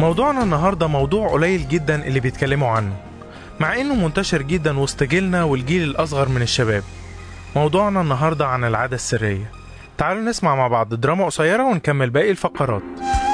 موضوعنا النهاردة موضوع قليل جدا اللي بيتكلموا عنه مع انه منتشر جدا وسط جيلنا والجيل الاصغر من الشباب موضوعنا النهاردة عن العادة السرية تعالوا نسمع مع بعض دراما قصيرة ونكمل باقي الفقرات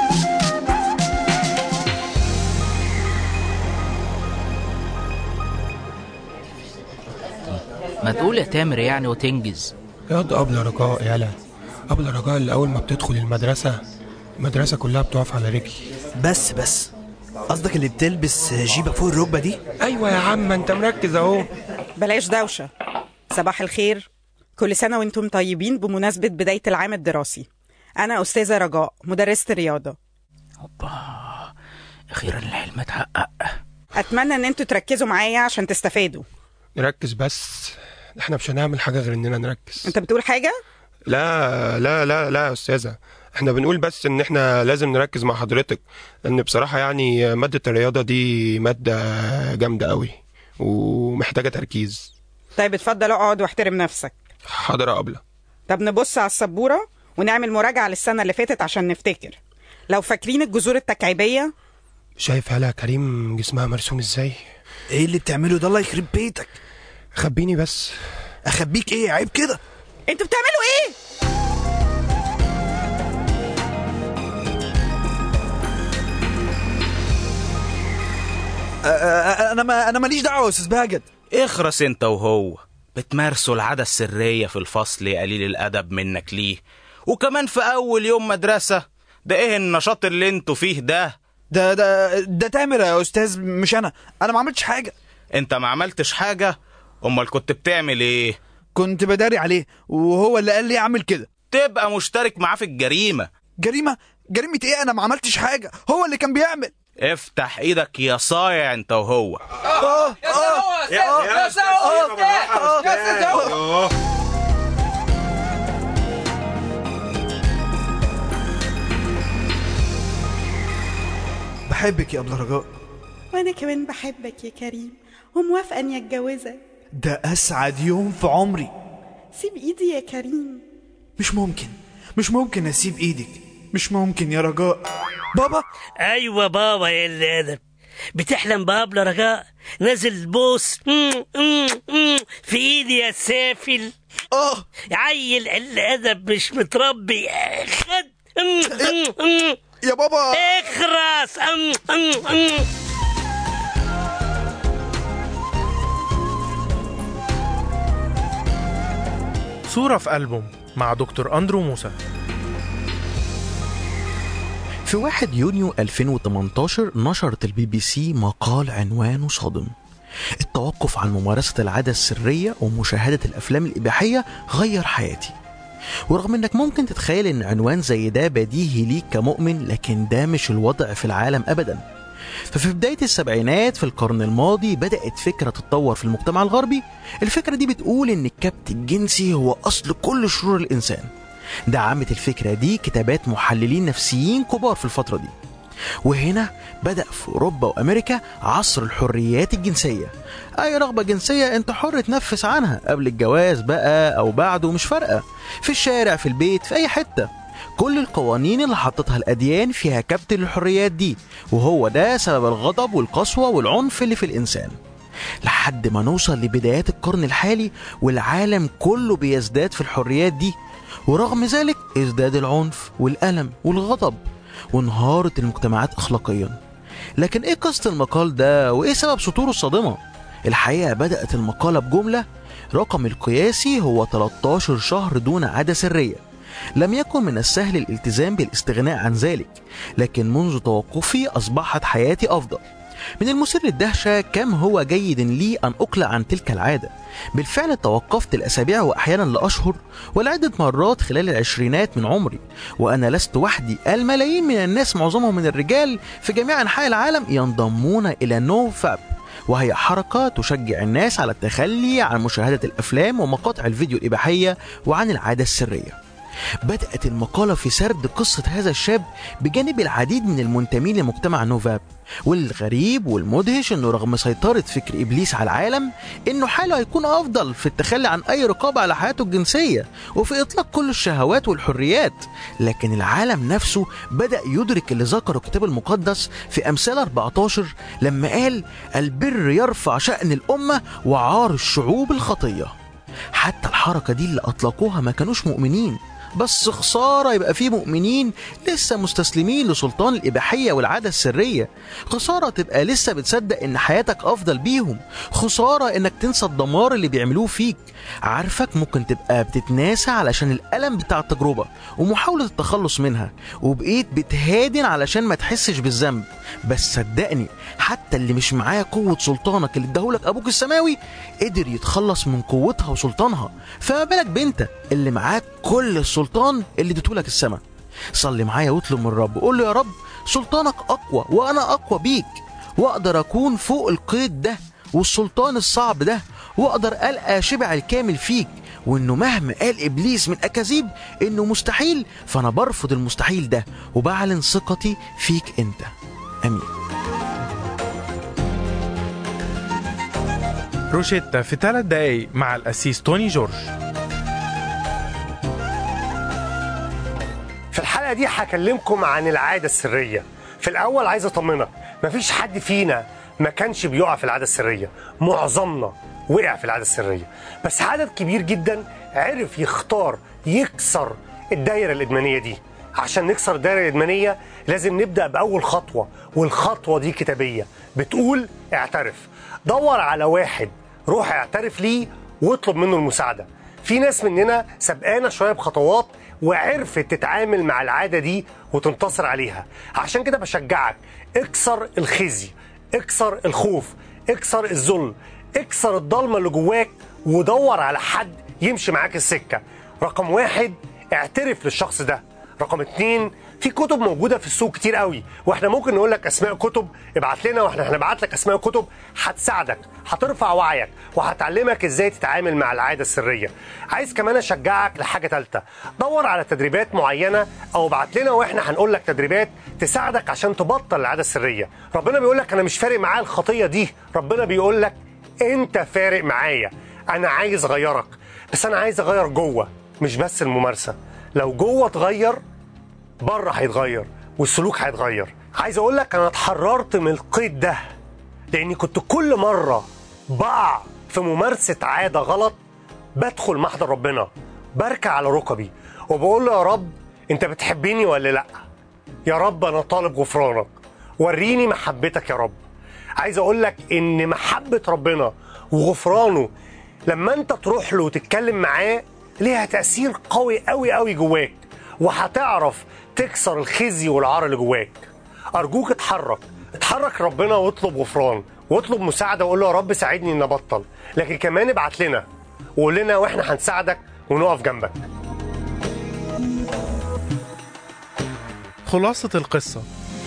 ما تقول يا تامر يعني وتنجز ياض قبل رجاء يالا قبل رجاء اللي أول ما بتدخل المدرسة المدرسة كلها بتقف على رجلي بس بس قصدك اللي بتلبس جيبة فوق الركبة دي أيوة يا عم أنت مركز أهو بلاش دوشة صباح الخير كل سنة وانتم طيبين بمناسبة بداية العام الدراسي أنا أستاذة رجاء مدرسة الرياضة اوبا اخيرا الحلم اتحقق أتمنى إن انتوا تركزوا معايا عشان تستفادوا نركز بس احنا مش هنعمل حاجة غير إننا نركز أنت بتقول حاجة؟ لا لا لا لا يا أستاذة احنا بنقول بس إن احنا لازم نركز مع حضرتك لأن بصراحة يعني مادة الرياضة دي مادة جامدة قوي ومحتاجة تركيز طيب اتفضل اقعد واحترم نفسك حاضر يا أبلة طب نبص على السبورة ونعمل مراجعة للسنة اللي فاتت عشان نفتكر لو فاكرين الجذور التكعيبية شايف هلا كريم جسمها مرسوم ازاي ايه اللي بتعمله ده الله يخرب بيتك خبيني بس اخبيك ايه عيب كده انتوا بتعملوا ايه؟ آه، آه، انا ما انا ماليش دعوه يا استاذ بهجت اخرس انت وهو بتمارسوا العادة السرية في الفصل يا قليل الأدب منك ليه وكمان في أول يوم مدرسة ده ايه النشاط اللي انتوا فيه ده ده ده ده تامر يا استاذ مش انا انا ما عملتش حاجه انت ما عملتش حاجة امال كنت بتعمل ايه كنت بداري عليه وهو اللي قال لي اعمل كده تبقى مشترك معاه في الجريمة جريمه جريمه ايه انا ما عملتش حاجه هو اللي كان بيعمل افتح ايدك يا صايع انت وهو اه اه بحبك يا ابله رجاء وأنا كمان بحبك يا كريم وموافقة إني أتجوزك ده اسعد يوم في عمري سيب إيدي يا كريم مش ممكن مش ممكن اسيب ايدك مش ممكن يا رجاء بابا ايوه بابا يا اللي ادب بتحلم بابلة رجاء نازل بوس مم، مم، مم، في ايدي يا سافل اه عيل اللي ادب مش متربي خد مم، مم، مم. يا بابا اخرس أم، أم، أم. صورة في ألبوم مع دكتور أندرو موسى في 1 يونيو 2018 نشرت البي بي سي مقال عنوانه صادم التوقف عن ممارسة العادة السرية ومشاهدة الأفلام الإباحية غير حياتي ورغم انك ممكن تتخيل ان عنوان زي ده بديهي ليك كمؤمن لكن ده مش الوضع في العالم ابدا ففي بداية السبعينات في القرن الماضي بدأت فكرة تتطور في المجتمع الغربي الفكرة دي بتقول ان الكبت الجنسي هو اصل كل شرور الانسان دعمت الفكرة دي كتابات محللين نفسيين كبار في الفترة دي وهنا بدأ في أوروبا وأمريكا عصر الحريات الجنسية أي رغبة جنسية أنت حر تنفس عنها قبل الجواز بقى أو بعده مش فارقة في الشارع في البيت في أي حتة كل القوانين اللي حطتها الأديان فيها كبت للحريات دي وهو ده سبب الغضب والقسوة والعنف اللي في الإنسان لحد ما نوصل لبدايات القرن الحالي والعالم كله بيزداد في الحريات دي ورغم ذلك ازداد العنف والألم والغضب وانهارت المجتمعات أخلاقيا لكن ايه قصة المقال ده وايه سبب سطوره الصادمة الحقيقة بدأت المقالة بجملة رقم القياسي هو 13 شهر دون عادة سرية لم يكن من السهل الالتزام بالاستغناء عن ذلك لكن منذ توقفي أصبحت حياتي أفضل من المثير للدهشة كم هو جيد لي أن أقلع عن تلك العادة بالفعل توقفت الأسابيع وأحيانا لأشهر ولعدة مرات خلال العشرينات من عمري وأنا لست وحدي الملايين من الناس معظمهم من الرجال في جميع أنحاء العالم ينضمون إلى نو فاب وهي حركة تشجع الناس على التخلي عن مشاهدة الأفلام ومقاطع الفيديو الإباحية وعن العادة السرية بدأت المقالة في سرد قصة هذا الشاب بجانب العديد من المنتمين لمجتمع نوفاب والغريب والمدهش انه رغم سيطرة فكر ابليس على العالم انه حاله هيكون افضل في التخلي عن اي رقابة على حياته الجنسية وفي اطلاق كل الشهوات والحريات لكن العالم نفسه بدأ يدرك اللي ذكره الكتاب المقدس في امثال 14 لما قال البر يرفع شأن الامة وعار الشعوب الخطيه حتى الحركة دي اللي أطلقوها ما كانوش مؤمنين بس خسارة يبقى في مؤمنين لسه مستسلمين لسلطان الإباحية والعادة السرية خسارة تبقى لسه بتصدق إن حياتك أفضل بيهم خسارة إنك تنسى الدمار اللي بيعملوه فيك عارفك ممكن تبقى بتتناسى علشان الألم بتاع التجربة ومحاولة التخلص منها وبقيت بتهادن علشان ما تحسش بالذنب بس صدقني حتى اللي مش معاه قوة سلطانك اللي اداهولك أبوك السماوي قدر يتخلص من قوتها وسلطانها فما بالك بنت اللي معاك كل السلطان اللي اديتهولك السما صلي معايا واطلب من الرب قول له يا رب سلطانك أقوى وأنا أقوى بيك وأقدر أكون فوق القيد ده والسلطان الصعب ده وأقدر ألقى شبع الكامل فيك وانه مهما قال ابليس من اكاذيب انه مستحيل فانا برفض المستحيل ده وبعلن ثقتي فيك انت امين روشيتا في ثلاث دقايق مع القسيس توني جورج في الحلقة دي هكلمكم عن العادة السرية في الأول عايز أطمنك مفيش حد فينا ما كانش بيقع في العادة السرية معظمنا وقع في العادة السرية بس عدد كبير جدا عرف يختار يكسر الدايرة الإدمانية دي عشان نكسر الدايرة الإدمانية لازم نبدأ بأول خطوة والخطوة دي كتابية بتقول اعترف دور على واحد روح اعترف ليه واطلب منه المساعدة في ناس مننا سبقانا شوية بخطوات وعرفت تتعامل مع العادة دي وتنتصر عليها عشان كده بشجعك اكسر الخزي اكسر الخوف اكسر الذل اكسر الضلمة اللي جواك ودور على حد يمشي معاك السكة رقم واحد اعترف للشخص ده رقم اتنين في كتب موجوده في السوق كتير قوي واحنا ممكن نقول لك اسماء كتب ابعت لنا واحنا هنبعت لك اسماء كتب هتساعدك هترفع وعيك وهتعلمك ازاي تتعامل مع العاده السريه عايز كمان اشجعك لحاجه ثالثه دور على تدريبات معينه او ابعت لنا واحنا هنقول لك تدريبات تساعدك عشان تبطل العاده السريه ربنا بيقول لك انا مش فارق معايا الخطيه دي ربنا بيقول لك انت فارق معايا انا عايز اغيرك بس انا عايز اغير جوه مش بس الممارسه لو جوه اتغير بره هيتغير والسلوك هيتغير عايز اقول لك انا اتحررت من القيد ده لاني كنت كل مره بقع في ممارسه عاده غلط بدخل محضر ربنا بركع على ركبي وبقول له يا رب انت بتحبني ولا لا يا رب انا طالب غفرانك وريني محبتك يا رب عايز اقول لك ان محبه ربنا وغفرانه لما انت تروح له وتتكلم معاه ليها تاثير قوي قوي قوي جواك وهتعرف تكسر الخزي والعار اللي جواك ارجوك اتحرك اتحرك ربنا واطلب غفران واطلب مساعده وقول له يا رب ساعدني ان ابطل لكن كمان ابعت لنا وقول لنا واحنا هنساعدك ونقف جنبك خلاصة القصة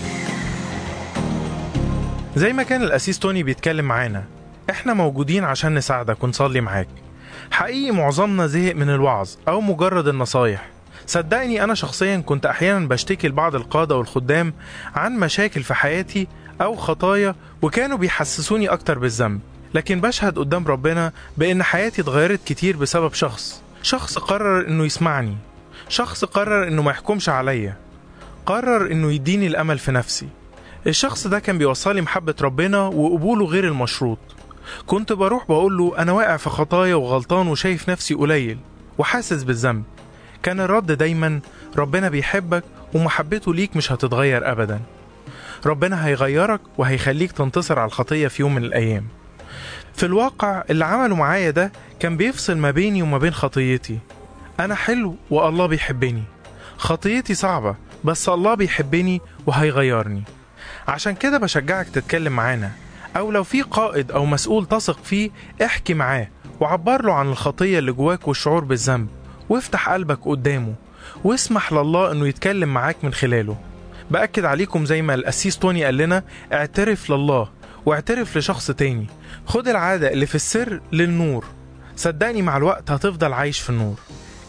زي ما كان الأسيس توني بيتكلم معانا احنا موجودين عشان نساعدك ونصلي معاك حقيقي معظمنا زهق من الوعظ أو مجرد النصايح صدقني أنا شخصيا كنت أحيانا بشتكي لبعض القادة والخدام عن مشاكل في حياتي أو خطايا وكانوا بيحسسوني أكتر بالذنب لكن بشهد قدام ربنا بأن حياتي اتغيرت كتير بسبب شخص شخص قرر إنه يسمعني شخص قرر إنه ما يحكمش عليا قرر إنه يديني الأمل في نفسي الشخص ده كان بيوصلي محبة ربنا وقبوله غير المشروط كنت بروح بقول له أنا واقع في خطايا وغلطان وشايف نفسي قليل وحاسس بالذنب كان الرد دايما ربنا بيحبك ومحبته ليك مش هتتغير أبدا ربنا هيغيرك وهيخليك تنتصر على الخطية في يوم من الأيام في الواقع اللي عمله معايا ده كان بيفصل ما بيني وما بين خطيتي أنا حلو والله بيحبني خطيتي صعبة بس الله بيحبني وهيغيرني عشان كده بشجعك تتكلم معانا أو لو في قائد أو مسؤول تثق فيه احكي معاه وعبر له عن الخطية اللي جواك والشعور بالذنب وافتح قلبك قدامه واسمح لله انه يتكلم معاك من خلاله بأكد عليكم زي ما القسيس توني قال لنا اعترف لله واعترف لشخص تاني خد العادة اللي في السر للنور صدقني مع الوقت هتفضل عايش في النور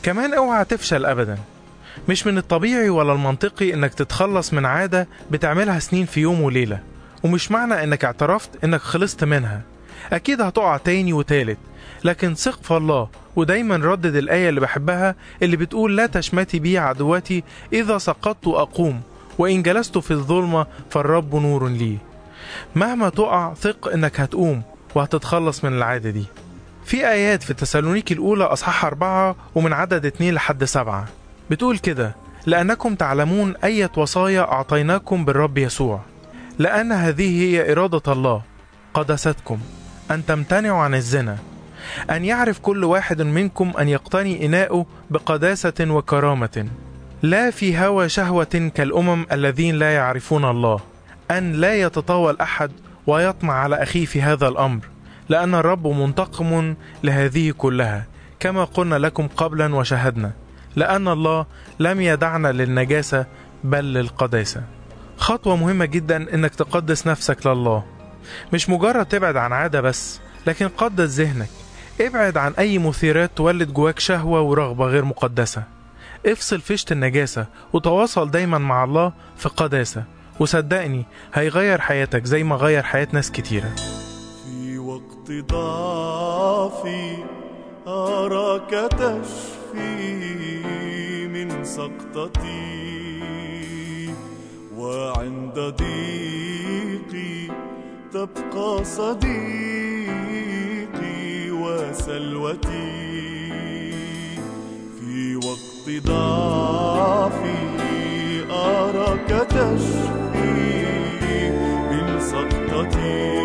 كمان اوعى تفشل ابدا مش من الطبيعي ولا المنطقي انك تتخلص من عادة بتعملها سنين في يوم وليلة ومش معنى انك اعترفت انك خلصت منها اكيد هتقع تاني وتالت لكن ثق في الله ودايما ردد الآية اللي بحبها اللي بتقول لا تشمتي بي عدوتي إذا سقطت أقوم وإن جلست في الظلمة فالرب نور لي مهما تقع ثق إنك هتقوم وهتتخلص من العادة دي في آيات في تسالونيكي الأولى أصحاح أربعة ومن عدد اتنين لحد سبعة بتقول كده لأنكم تعلمون أية وصايا أعطيناكم بالرب يسوع لأن هذه هي إرادة الله قدستكم أن تمتنعوا عن الزنا أن يعرف كل واحد منكم أن يقتني إناءه بقداسة وكرامة لا في هوى شهوة كالأمم الذين لا يعرفون الله أن لا يتطاول أحد ويطمع على أخيه في هذا الأمر لأن الرب منتقم لهذه كلها كما قلنا لكم قبلا وشهدنا لأن الله لم يدعنا للنجاسة بل للقداسة خطوة مهمة جدا إنك تقدس نفسك لله مش مجرد تبعد عن عادة بس لكن قدس ذهنك ابعد عن أي مثيرات تولد جواك شهوة ورغبة غير مقدسة افصل فيشة النجاسة وتواصل دايما مع الله في قداسة وصدقني هيغير حياتك زي ما غير حياة ناس كتيرة في وقت ضعفي أراك تشفي من سقطتي وعند ضيقي تبقى صديقي وسلوتي في وقت ضعفي أراك تشفي من سقطتي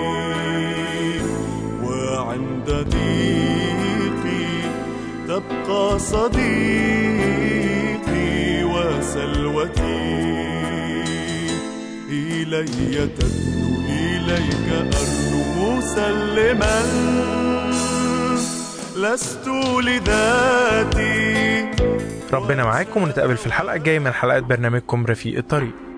وعند ضيقي تبقى صديقي وسلوتي إلي تدنو إليك أرنو مسلما لست لذاتي ربنا معاكم ونتقابل في الحلقة الجاية من حلقات برنامجكم رفيق الطريق